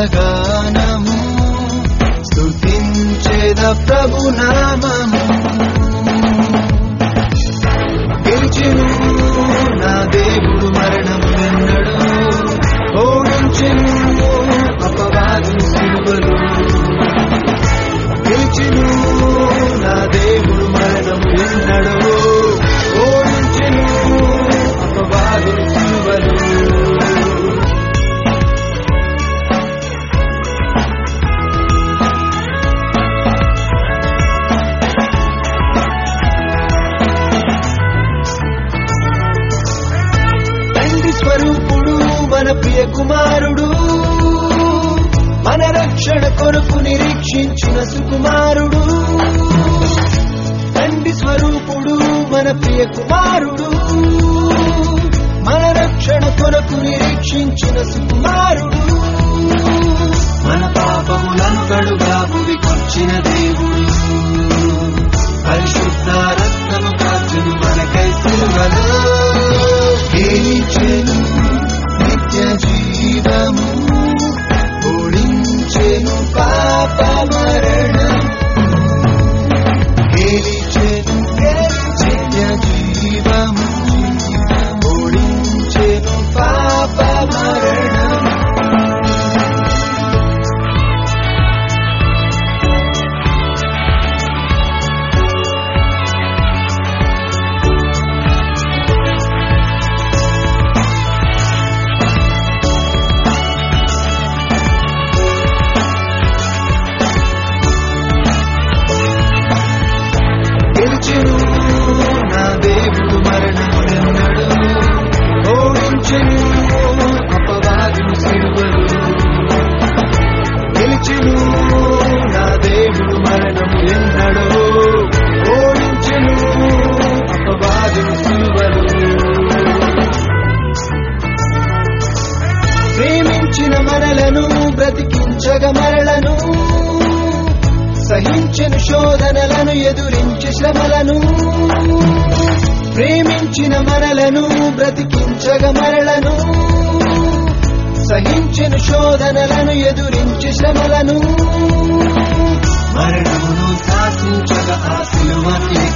గానము స్తుతించేద ప్రభు నామము గెలిచెను నా దేవుడు మరణం వెన్నడు ఓడించెను అపవాదు సిలువలు గెలిచెను నా దేవుడు మరణం వెన్నడు ఓడించెను అపవాదు సిలువలు తండ్రి స్వరూపుడు మన ప్రియ కుమారుడు మన రక్షణ కొరకు నిరీక్షించిన సుకుమారుడు తండ్రి స్వరూపుడు మన ప్రియ కుమారుడు మన రక్షణ కొరకు నిరీక్షించిన సుకుమారుడు మన పాపములను కడుగా భువికొచ్చిన దేవుడు పరిశుద్ధ రక్తము కాచును మనకై సిలువలో గెలిచెను నిత్య జీవము ఓడించెను పాప మరణం గెలిచెను నిత్య జీవము ఓడించెను పాప మరణం గెలిచెను నా దేవుడు మరణం ఎన్నడు ఓడించెను అపవాదును సిలువలు గెలిచెను నా దేవుడు మరణం ఎన్నడు ఓడించెను అపవాదును సిలువలు ప్రేమించిన మనలను బ్రతికించగ మరలను సహించిన శోధనలను ఎదురించి శ్రమలను ప్రేమించిన మనలను బ్రతికించగ మరలను సహించిన శోధనలను ఎదురించి శ్రమలను మరణమును శాసించగ ఆ సిలువను